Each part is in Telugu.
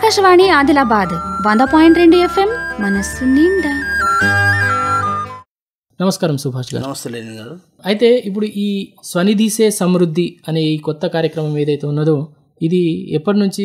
ఆకాశవాణి ఆదిలాబాద్ వంద పాయింట్ రెండు ఎఫ్ఎం మనస్సు నిండా నమస్కారం సుభాష్ గారు నమస్తే లేని గారు అయితే ఇప్పుడు ఈ స్వనిధిసే సమృద్ధి అనే ఈ కొత్త కార్యక్రమం ఏదైతే ఉన్నదో ఇది ఎప్పటి నుంచి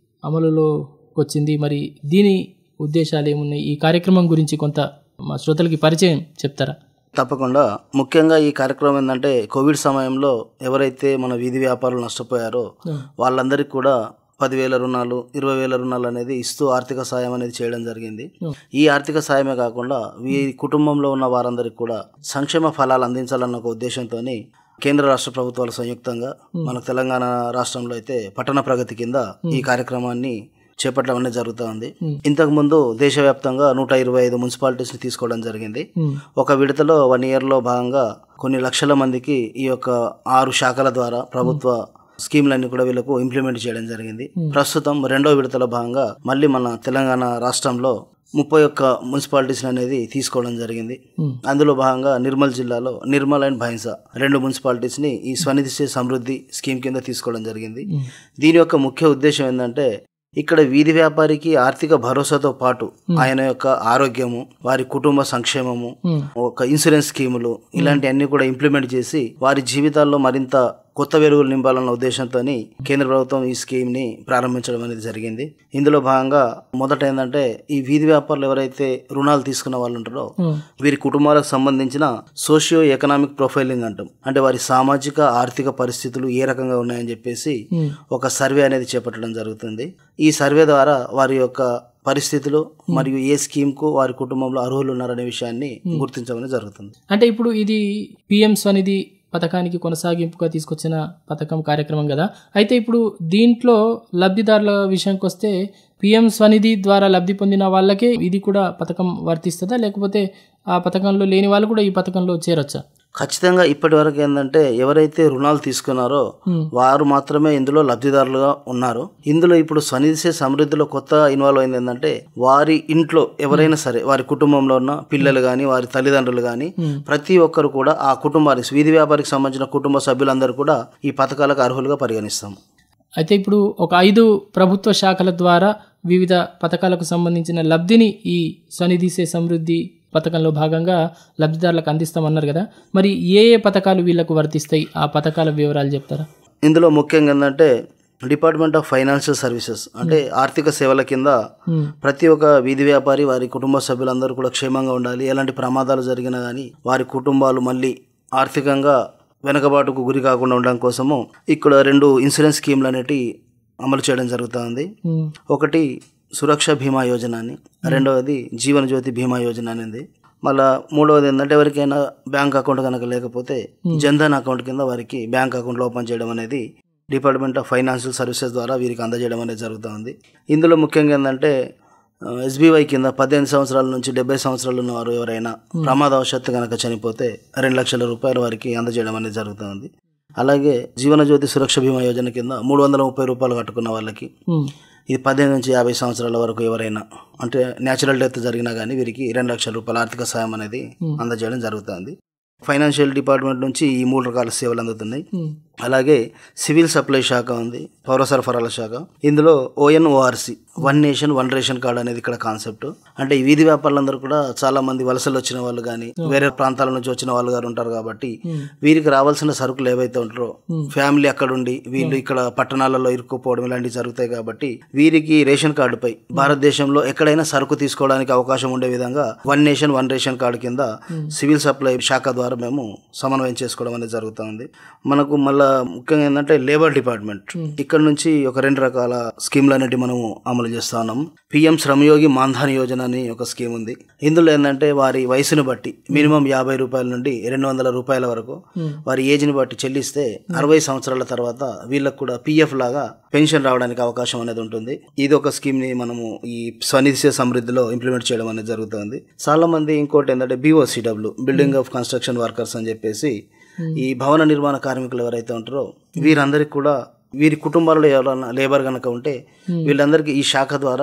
అమలులోకి వచ్చింది మరి దీని ఉద్దేశాలు ఏమున్నాయి ఈ కార్యక్రమం గురించి కొంత మా శ్రోతలకి పరిచయం చెప్తారా తప్పకుండా ముఖ్యంగా ఈ కార్యక్రమం ఏంటంటే కోవిడ్ సమయంలో ఎవరైతే మన వీధి వ్యాపారులు నష్టపోయారో వాళ్ళందరికీ కూడా పదివేల రుణాలు ఇరవై వేల రుణాలు అనేది ఇస్తూ ఆర్థిక సాయం అనేది చేయడం జరిగింది ఈ ఆర్థిక సాయమే కాకుండా వీరి కుటుంబంలో ఉన్న వారందరికీ కూడా సంక్షేమ ఫలాలు అందించాలన్న ఒక ఉద్దేశంతో కేంద్ర రాష్ట్ర ప్రభుత్వాలు సంయుక్తంగా మన తెలంగాణ రాష్ట్రంలో అయితే పట్టణ ప్రగతి కింద ఈ కార్యక్రమాన్ని చేపట్టడం అనేది జరుగుతూ ఉంది ఇంతకు ముందు దేశవ్యాప్తంగా నూట ఇరవై ఐదు మున్సిపాలిటీస్ ని తీసుకోవడం జరిగింది ఒక విడతలో వన్ ఇయర్ లో భాగంగా కొన్ని లక్షల మందికి ఈ యొక్క ఆరు శాఖల ద్వారా ప్రభుత్వ స్కీమ్లన్నీ కూడా వీళ్ళకు ఇంప్లిమెంట్ చేయడం జరిగింది ప్రస్తుతం రెండో విడతలో భాగంగా మళ్ళీ మన తెలంగాణ రాష్ట్రంలో ముప్పై ఒక్క మున్సిపాలిటీస్ అనేది తీసుకోవడం జరిగింది అందులో భాగంగా నిర్మల్ జిల్లాలో నిర్మల్ అండ్ భైంస రెండు మున్సిపాలిటీస్ ని ఈ స్వనిధి సే సమృద్ధి స్కీమ్ కింద తీసుకోవడం జరిగింది దీని యొక్క ముఖ్య ఉద్దేశం ఏంటంటే ఇక్కడ వీధి వ్యాపారికి ఆర్థిక భరోసాతో పాటు ఆయన యొక్క ఆరోగ్యము వారి కుటుంబ సంక్షేమము ఒక ఇన్సూరెన్స్ స్కీములు ఇలాంటివన్నీ కూడా ఇంప్లిమెంట్ చేసి వారి జీవితాల్లో మరింత కొత్త వెలుగులు నింపాలన్న ఉద్దేశంతో కేంద్ర ప్రభుత్వం ఈ స్కీమ్ ని ప్రారంభించడం అనేది జరిగింది ఇందులో భాగంగా మొదట ఏంటంటే ఈ వీధి వ్యాపారులు ఎవరైతే రుణాలు తీసుకున్న వాళ్ళు ఉంటారో వీరి కుటుంబాలకు సంబంధించిన సోషియో ఎకనామిక్ ప్రొఫైలింగ్ అంటాం అంటే వారి సామాజిక ఆర్థిక పరిస్థితులు ఏ రకంగా ఉన్నాయని చెప్పేసి ఒక సర్వే అనేది చేపట్టడం జరుగుతుంది ఈ సర్వే ద్వారా వారి యొక్క పరిస్థితులు మరియు ఏ స్కీమ్ కు వారి కుటుంబంలో అర్హులు ఉన్నారనే విషయాన్ని గుర్తించడం జరుగుతుంది అంటే ఇప్పుడు ఇది పిఎం స్వనిధి పథకానికి కొనసాగింపుగా తీసుకొచ్చిన పథకం కార్యక్రమం కదా అయితే ఇప్పుడు దీంట్లో లబ్ధిదారుల విషయానికి వస్తే పిఎం స్వనిధి ద్వారా లబ్ధి పొందిన వాళ్ళకే ఇది కూడా పథకం వర్తిస్తుందా లేకపోతే ఆ పథకంలో లేని వాళ్ళు కూడా ఈ పథకంలో చేరొచ్చా ఖచ్చితంగా ఇప్పటి వరకు ఏంటంటే ఎవరైతే రుణాలు తీసుకున్నారో వారు మాత్రమే ఇందులో లబ్ధిదారులుగా ఉన్నారు ఇందులో ఇప్పుడు స్వనిధిసే సమృద్ధిలో కొత్త ఇన్వాల్వ్ అయింది ఏంటంటే వారి ఇంట్లో ఎవరైనా సరే వారి కుటుంబంలో ఉన్న పిల్లలు కానీ వారి తల్లిదండ్రులు కానీ ప్రతి ఒక్కరు కూడా ఆ కుటుంబానికి వీధి వ్యాపారికి సంబంధించిన కుటుంబ సభ్యులందరూ కూడా ఈ పథకాలకు అర్హులుగా పరిగణిస్తాం అయితే ఇప్పుడు ఒక ఐదు ప్రభుత్వ శాఖల ద్వారా వివిధ పథకాలకు సంబంధించిన లబ్ధిని ఈ స్వనిధిసే సమృద్ధి పథకంలో భాగంగా లబ్ధిదారులకు అందిస్తామన్నారు కదా మరి ఏ ఏ పథకాలు వీళ్ళకు వర్తిస్తాయి ఆ పథకాల వివరాలు చెప్తారా ఇందులో ముఖ్యంగా ఏంటంటే డిపార్ట్మెంట్ ఆఫ్ ఫైనాన్షియల్ సర్వీసెస్ అంటే ఆర్థిక సేవల కింద ప్రతి ఒక్క వీధి వ్యాపారి వారి కుటుంబ సభ్యులందరూ కూడా క్షేమంగా ఉండాలి ఎలాంటి ప్రమాదాలు జరిగినా కానీ వారి కుటుంబాలు మళ్ళీ ఆర్థికంగా వెనకబాటుకు గురి కాకుండా ఉండడం కోసము ఇక్కడ రెండు ఇన్సూరెన్స్ స్కీమ్లు అనేటి అమలు చేయడం జరుగుతుంది ఒకటి సురక్ష బీమా యోజన అని రెండవది జీవన జ్యోతి బీమా యోజన అనేది మళ్ళా మూడవది ఏంటంటే ఎవరికైనా బ్యాంక్ అకౌంట్ కనుక లేకపోతే జన్ధన్ అకౌంట్ కింద వారికి బ్యాంక్ అకౌంట్ ఓపెన్ చేయడం అనేది డిపార్ట్మెంట్ ఆఫ్ ఫైనాన్షియల్ సర్వీసెస్ ద్వారా వీరికి అందజేయడం అనేది జరుగుతుంది ఇందులో ముఖ్యంగా ఏంటంటే ఎస్బీవై కింద పద్దెనిమిది సంవత్సరాల నుంచి డెబ్బై సంవత్సరాలు ఉన్న వారు ఎవరైనా ప్రమాదవశాత్తు కనుక చనిపోతే రెండు లక్షల రూపాయలు వారికి అందజేయడం అనేది జరుగుతుంది అలాగే జీవన జ్యోతి సురక్ష బీమా యోజన కింద మూడు వందల ముప్పై రూపాయలు కట్టుకున్న వాళ్ళకి ఇది పద్దెనిమిది నుంచి యాభై సంవత్సరాల వరకు ఎవరైనా అంటే న్యాచురల్ డెత్ జరిగినా కానీ వీరికి రెండు లక్షల రూపాయల ఆర్థిక సాయం అనేది అందజేయడం జరుగుతుంది ఫైనాన్షియల్ డిపార్ట్మెంట్ నుంచి ఈ మూడు రకాల సేవలు అందుతున్నాయి అలాగే సివిల్ సప్లై శాఖ ఉంది పౌర సరఫరాల శాఖ ఇందులో O N O R C one nation one ration card అనేది ఇక్కడ కాన్సెప్ట్ అంటే ఈ వీధి వ్యాపారులందరూ కూడా చాలా మంది వలసలు వచ్చిన వాళ్ళు కానీ వేరే ప్రాంతాల నుంచి వచ్చిన వాళ్ళు గారు ఉంటారు కాబట్టి వీరికి రావాల్సిన సరుకులు ఏవైతే ఉంటారో ఫ్యామిలీ అక్కడ ఉండి వీళ్ళు ఇక్కడ పట్టణాలలో ఇరుక్కుపోవడం ఇలాంటివి జరుగుతాయి కాబట్టి వీరికి రేషన్ కార్డుపై భారతదేశంలో ఎక్కడైనా సరుకు తీసుకోవడానికి అవకాశం ఉండే విధంగా one nation one ration card కింద సివిల్ సప్లై శాఖ ద్వారా మేము సమన్వయం చేసుకోవడం అనేది జరుగుతుంది మనకు మళ్ళా ముఖ్యంగా ఏంటంటే లేబర్ డిపార్ట్మెంట్ ఇక్కడ నుంచి ఒక రెండు రకాల స్కీమ్లు అనేవి మనము అమలు చేస్తా ఉన్నాం పిఎం శ్రమయోగి మాన్ధాన్ యోజన అని ఒక స్కీమ్ ఉంది ఇందులో ఏంటంటే వారి వయసును బట్టి మినిమం యాభై రూపాయల నుండి రెండు వందల రూపాయల వరకు వారి ఏజ్ని బట్టి చెల్లిస్తే అరవై సంవత్సరాల తర్వాత వీళ్ళకు కూడా పిఎఫ్ లాగా పెన్షన్ రావడానికి అవకాశం అనేది ఉంటుంది ఇది ఒక స్కీమ్ ని మనము ఈ స్వనిధి సమృద్ధిలో ఇంప్లిమెంట్ చేయడం అనేది జరుగుతుంది చాలా మంది ఇంకోటి ఏంటంటే B O C W building of construction workers అని చెప్పేసి ఈ భవన నిర్మాణ కార్మికులు ఎవరైతే ఉంటారో వీరందరికీ కూడా వీరి కుటుంబాలలో ఎవరైనా లేబర్ కనుక ఉంటే వీళ్ళందరికీ ఈ శాఖ ద్వారా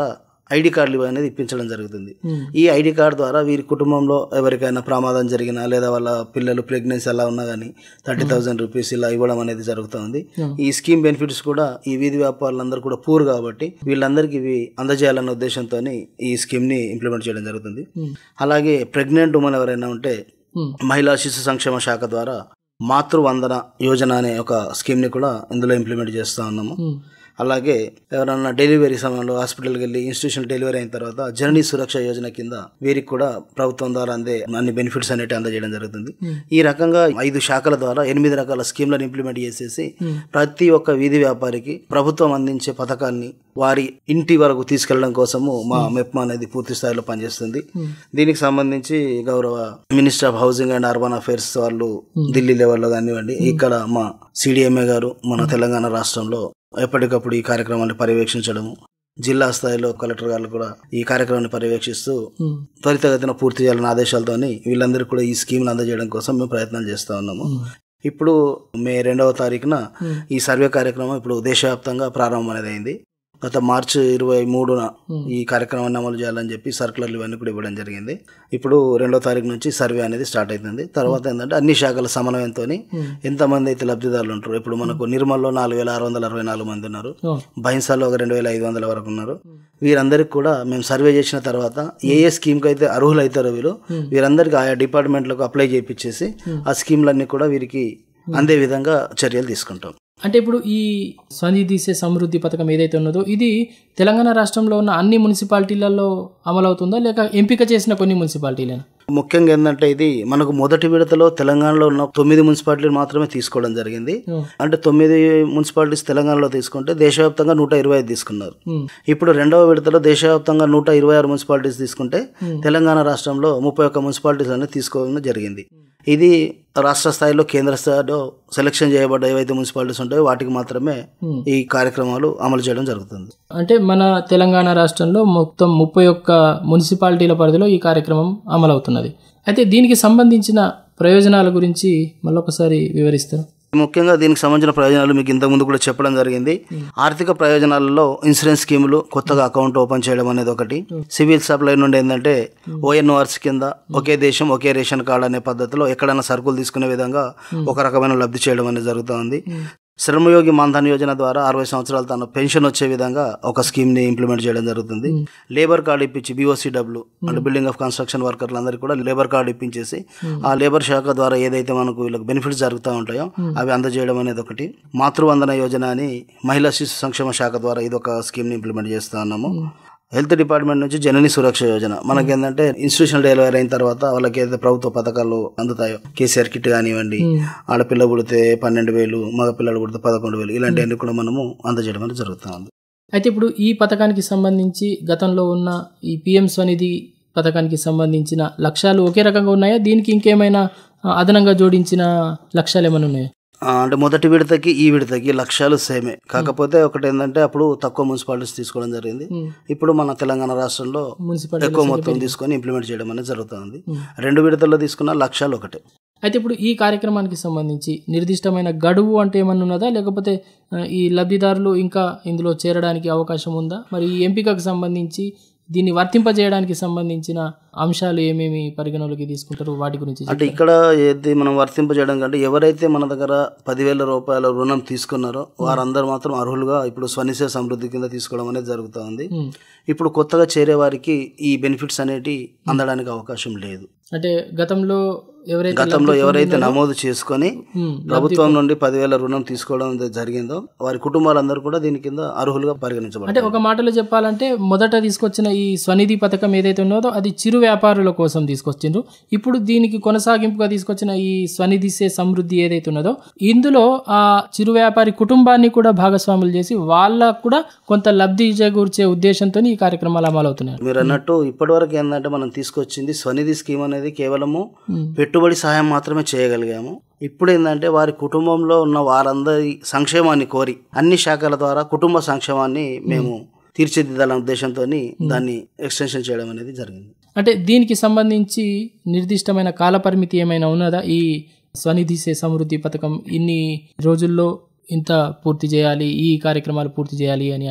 ఐడి కార్డులు అనేది ఇప్పించడం జరుగుతుంది ఈ ఐడి కార్డు ద్వారా వీరి కుటుంబంలో ఎవరికైనా ప్రమాదం జరిగినా లేదా వాళ్ళ పిల్లలు ప్రెగ్నెన్సీ అలా ఉన్నా కానీ థర్టీ థౌసండ్ రూపీస్ ఇలా ఇవ్వడం అనేది జరుగుతుంది ఈ స్కీమ్ బెనిఫిట్స్ కూడా ఈ వీధి వ్యాపారులందరూ కూడా పూర్ కాబట్టి వీళ్ళందరికీ ఇవి అందజేయాలన్న ఉద్దేశంతో ఈ స్కీమ్ ని ఇంప్లిమెంట్ చేయడం జరుగుతుంది అలాగే ప్రెగ్నెంట్ ఉమెన్ ఎవరైనా ఉంటే మహిళా శిశు సంక్షేమ శాఖ ద్వారా మాతృవందన యోజన అనే ఒక స్కీమ్ ని కూడా ఇందులో ఇంప్లిమెంట్ చేస్తా ఉన్నాము అలాగే ఎవరైనా డెలివరీ సమయంలో హాస్పిటల్కి వెళ్ళి ఇన్స్టిట్యూషన్ డెలివరీ అయిన తర్వాత జననీ సురక్ష యోజన కింద వీరికి కూడా ప్రభుత్వం ద్వారా అందే అన్ని బెనిఫిట్స్ అనేవి అందజేయడం జరుగుతుంది ఈ రకంగా ఐదు శాఖల ద్వారా ఎనిమిది రకాల స్కీమ్లను ఇంప్లిమెంట్ చేసేసి ప్రతి ఒక్క వీధి వ్యాపారికి ప్రభుత్వం అందించే పథకాన్ని వారి ఇంటి వరకు తీసుకెళ్లడం కోసము మా మెప్మా అనేది పూర్తి స్థాయిలో పనిచేస్తుంది దీనికి సంబంధించి గౌరవ minister of housing and urban affairs వాళ్ళు ఢిల్లీ లెవెల్లో కానివ్వండి ఇక్కడ మా సిడిఎంఏ గారు మన తెలంగాణ రాష్ట్రంలో ఎప్పటికప్పుడు ఈ కార్యక్రమాన్ని పర్యవేక్షించడము జిల్లా స్థాయిలో కలెక్టర్ గారు కూడా ఈ కార్యక్రమాన్ని పర్యవేక్షిస్తూ త్వరితగతిన పూర్తి చేయాలన్న ఆదేశాలతోని వీళ్ళందరికీ కూడా ఈ స్కీమ్ని అందజేయడం కోసం మేము ప్రయత్నాలు చేస్తూ ఉన్నాము ఇప్పుడు మే రెండవ తారీఖున ఈ సర్వే కార్యక్రమం ఇప్పుడు దేశవ్యాప్తంగా ప్రారంభం అనేది అయింది గత మార్చి ఇరవై మూడున ఈ కార్యక్రమాన్ని అమలు చేయాలని చెప్పి సర్కులర్లు ఇవన్నీ కూడా ఇవ్వడం జరిగింది ఇప్పుడు రెండో తారీఖు నుంచి సర్వే అనేది స్టార్ట్ అవుతుంది తర్వాత ఏంటంటే అన్ని శాఖల సమన్వయంతో ఎంతమంది అయితే లబ్ధిదారులు ఉంటారు ఇప్పుడు మనకు నిర్మల్లో నాలుగు వేల ఆరు వందల అరవై నాలుగు మంది ఉన్నారు బైన్సాలో ఒక రెండు వేల ఐదు వందల వరకు ఉన్నారు వీరందరికీ కూడా మేము సర్వే చేసిన తర్వాత ఏ ఏ స్కీమ్కి అయితే అర్హులు అవుతారో వీరు వీరందరికీ ఆయా డిపార్ట్మెంట్లకు అప్లై చేయించేసి ఆ స్కీమ్లన్నీ కూడా వీరికి అందే విధంగా చర్యలు తీసుకుంటాం అంటే ఇప్పుడు ఈ స్వనిధి సే సమృద్ధి పథకం ఏదైతే ఉన్నదో ఇది తెలంగాణ రాష్ట్రంలో ఉన్న అన్ని మున్సిపాలిటీలలో అమలవుతుందా లేక ఎంపిక చేసిన కొన్ని మున్సిపాలిటీలేనా ముఖ్యంగా ఏంటంటే ఇది మనకు మొదటి విడతలో తెలంగాణలో ఉన్న తొమ్మిది మున్సిపాలిటీలు మాత్రమే తీసుకోవడం జరిగింది అంటే తొమ్మిది మున్సిపాలిటీస్ తెలంగాణలో తీసుకుంటే దేశవ్యాప్తంగా నూట ఇరవై ఐదు తీసుకున్నారు ఇప్పుడు రెండవ విడతలో దేశవ్యాప్తంగా నూట ఇరవై ఆరు మున్సిపాలిటీస్ తీసుకుంటే తెలంగాణ రాష్ట్రంలో ముప్పై ఒక్క మున్సిపాలిటీస్ అనేది తీసుకోవడం జరిగింది ఇది రాష్ట్ర స్థాయిలో కేంద్ర స్థాయిలో సెలక్షన్ చేయబడ్డ ఏవైతే మున్సిపాలిటీస్ ఉంటాయో వాటికి మాత్రమే ఈ కార్యక్రమాలు అమలు చేయడం జరుగుతుంది అంటే మన తెలంగాణ రాష్ట్రంలో మొత్తం ముప్పై ఒక్క మున్సిపాలిటీల పరిధిలో ఈ కార్యక్రమం అమలవుతున్నది అయితే దీనికి సంబంధించిన ప్రయోజనాల గురించి మళ్ళొకసారి వివరిస్తారు ముఖ్యంగా దీనికి సంబంధించిన ప్రయోజనాలు మీకు ఇంతకు ముందు కూడా చెప్పడం జరిగింది ఆర్థిక ప్రయోజనాలలో ఇన్సూరెన్స్ స్కీములు కొత్తగా అకౌంట్ ఓపెన్ చేయడం అనేది ఒకటి సివిల్ సప్లై నుండి ఏంటంటే ఓఎన్ఓఆర్స్ కింద ఒకే దేశం ఒకే రేషన్ కార్డు అనే పద్ధతిలో ఎక్కడైనా సరుకులు తీసుకునే విధంగా ఒక రకమైన లబ్ధి చేయడం అనేది జరుగుతుంది శ్రమయోగి మాన్ధన్ యోజన ద్వారా అరవై సంవత్సరాలు తన పెన్షన్ వచ్చే విధంగా ఒక స్కీమ్ ని ఇంప్లిమెంట్ చేయడం జరుగుతుంది లేబర్ కార్డు ఇప్పించి బీఓసీడబ్ల్యూ అంటే బిల్డింగ్ ఆఫ్ కన్స్ట్రక్షన్ వర్కర్లు అందరికీ కూడా లేబర్ కార్డు ఇప్పించేసి ఆ లేబర్ శాఖ ద్వారా ఏదైతే మనకు వీళ్ళకి బెనిఫిట్స్ జరుగుతూ ఉంటాయో అవి అందజేయడం అనేది ఒకటి మాతృవందన యోజన అని మహిళా శిశు సంక్షేమ శాఖ ద్వారా ఇది ఒక స్కీమ్ ని ఇంప్లిమెంట్ చేస్తా ఉన్నాము హెల్త్ డిపార్ట్మెంట్ నుంచి జనని సురక్ష యోజన మనకి ఏంటంటే ఇన్స్టిట్యూషన్ డెలివరీ అయిన తర్వాత వాళ్ళకి ఏదైతే ప్రభుత్వ పథకాలు అందుతాయో కేసీఆర్ కిట్ కానివ్వండి ఆడపిల్ల పుడితే పన్నెండు వేలు మగపిల్లలు పుడితే పదకొండు వేలు ఇలాంటివన్నీ కూడా మనము అందజేయడం అనేది జరుగుతూ ఉంది అయితే ఇప్పుడు ఈ పథకానికి సంబంధించి గతంలో ఉన్న ఈ పిఎం స్వనిధి పథకానికి సంబంధించిన లక్ష్యాలు ఒకే రకంగా ఉన్నాయా దీనికి ఇంకేమైనా ఆ, అదనంగా జోడించిన లక్ష్యాలు ఏమైనా ఉన్నాయా ఆ, అంటే మొదటి విడతకి ఈ విడతకి లక్ష్యాలు సేమే కాకపోతే ఒకటి ఏంటంటే అప్పుడు తక్కువ మున్సిపాలిటీస్ తీసుకోవడం జరిగింది ఇప్పుడు మన తెలంగాణ రాష్ట్రంలో మున్సిపాలిటీ ఎక్కువ మొత్తం తీసుకొని ఇంప్లిమెంట్ చేయడం అనేది జరుగుతుంది రెండు విడతల్లో తీసుకున్న లక్ష్యాలు ఒకటే అయితే ఇప్పుడు ఈ కార్యక్రమానికి సంబంధించి నిర్దిష్టమైన గడువు అంటే ఏమన్నా ఉన్నదా లేకపోతే ఆ, ఈ లబ్ధిదారులు ఇంకా ఇందులో చేరడానికి అవకాశం ఉందా మరి ఈ ఎంపికకు సంబంధించి దీన్ని వర్తింపజేయడానికి సంబంధించిన అంశాలు ఏమేమి పరిగణలోకి తీసుకుంటారు వాటి గురించి అంటే ఇక్కడ ఏది మనం వర్తింపజేయడం కంటే ఎవరైతే మన దగ్గర పదివేల రూపాయల రుణం తీసుకున్నారో వారందరూ మాత్రం అర్హులుగా ఇప్పుడు స్వనిశ సమృద్ధి కింద తీసుకోవడం అనేది జరుగుతూ ఉంది ఇప్పుడు కొత్తగా చేరే వారికి ఈ బెనిఫిట్స్ అనేటి అందడానికి అవకాశం లేదు అంటే గతంలో ఎవరైతే గతంలో ఎవరైతే నమోదు చేసుకొని ఉమ్, ప్రభుత్వం నుండి పదివేల రుణం తీసుకోవడం అనేది జరిగిందో వారి కుటుంబాలందరూ కూడా దీని కింద అర్హులుగా పరిగణించబడతారు అంటే ఒక మాటలో చెప్పాలంటే మొదట తీసుకొచ్చిన ఈ స్వనిధి పథకం ఏదైతే ఉన్నదో అది చిరు వ్యాపారుల కోసం తీసుకొచ్చిండ్రు ఇప్పుడు దీనికి కొనసాగింపుగా తీసుకొచ్చిన ఈ స్వనిధి సే సమృద్ధి ఏదైతే ఉన్నదో ఇందులో ఆ చిరు వ్యాపారి కుటుంబాన్ని కూడా భాగస్వాములు చేసి వాళ్ళకు కూడా కొంత లబ్ధి చేకూర్చే ఉద్దేశంతో ఈ కార్యక్రమాలు అమలవుతున్నాయి మీరు అన్నట్టు ఇప్పటివరకు ఏంటంటే మనం తీసుకొచ్చింది స్వనిధి స్కీమ్ అనేది కేవలము పెట్టుబడి సహాయం మాత్రమే చేయగలిగాము ఇప్పుడు ఏంటంటే వారి కుటుంబంలో ఉన్న వారందరి సంక్షేమాన్ని కోరి అన్ని శాఖల ద్వారా కుటుంబ సంక్షేమాన్ని మేము తీర్చిదిద్దాలనే ఉద్దేశంతో దాన్ని ఎక్స్టెన్షన్ చేయడం అనేది జరిగింది అంటే దీనికి సంబంధించి నిర్దిష్టమైన కాల పరిమితి ఏమైనా ఉన్నదా ఈ స్వనిధి సే సమృద్ధి పథకం ఇన్ని రోజుల్లో ఇంత పూర్తి చేయాలి ఈ కార్యక్రమాలు పూర్తి చేయాలి అని అట్ట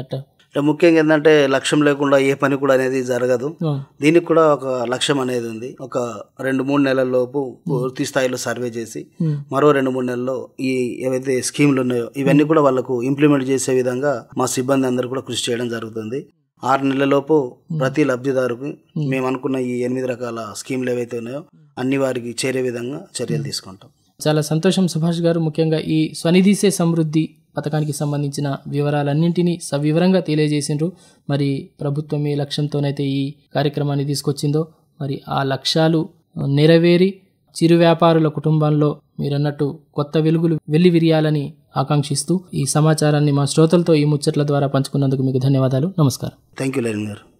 అంటే ముఖ్యంగా ఏంటంటే లక్ష్యం లేకుండా ఏ పని కూడా అనేది జరగదు అవును. దీనికి కూడా ఒక లక్ష్యం అనేది ఉంది ఒక రెండు మూడు నెలల లోపు పూర్తి స్థాయిలో సర్వే చేసి ఉమ్. మరో రెండు మూడు నెలల్లో ఈ ఏవైతే స్కీమ్లు ఉన్నాయో ఇవన్నీ కూడా వాళ్ళకు ఇంప్లిమెంట్ చేసే విధంగా మా సిబ్బంది అందరూ కూడా కృషి చేయడం జరుగుతుంది ఆరు నెలలలోపు ప్రతి లబ్ధిదారుకి మేము అనుకున్న ఈ ఎనిమిది రకాల స్కీమ్లు ఏవైతే ఉన్నాయో అన్ని వారికి చేరే విధంగా చర్యలు తీసుకుంటాం చాలా సంతోషం సుభాష్ గారు ముఖ్యంగా ఈ స్వనిధిసే సమృద్ధి పథకానికి సంబంధించిన వివరాలన్నింటినీ సవివరంగా తెలియజేసిండ్రు మరి ప్రభుత్వం ఏ లక్ష్యంతోనైతే ఈ కార్యక్రమాన్ని తీసుకొచ్చిందో మరి ఆ లక్ష్యాలు నెరవేరి చిరు వ్యాపారుల కుటుంబంలో మీరన్నట్టు కొత్త వెలుగులు వెళ్లి విరియాలని ఆకాంక్షిస్తూ ఈ సమాచారాన్ని మా శ్రోతలతో ఈ ముచ్చట్ల ద్వారా పంచుకున్నందుకు మీకు ధన్యవాదాలు నమస్కారం థ్యాంక్ యూ లెనిన్ గారు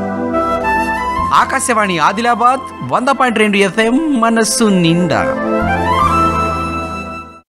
ఆకాశవాణి ఆదిలాబాద్ వంద పాయింట్ రెండు ఎఫ్ఎం మనస్సు నిండా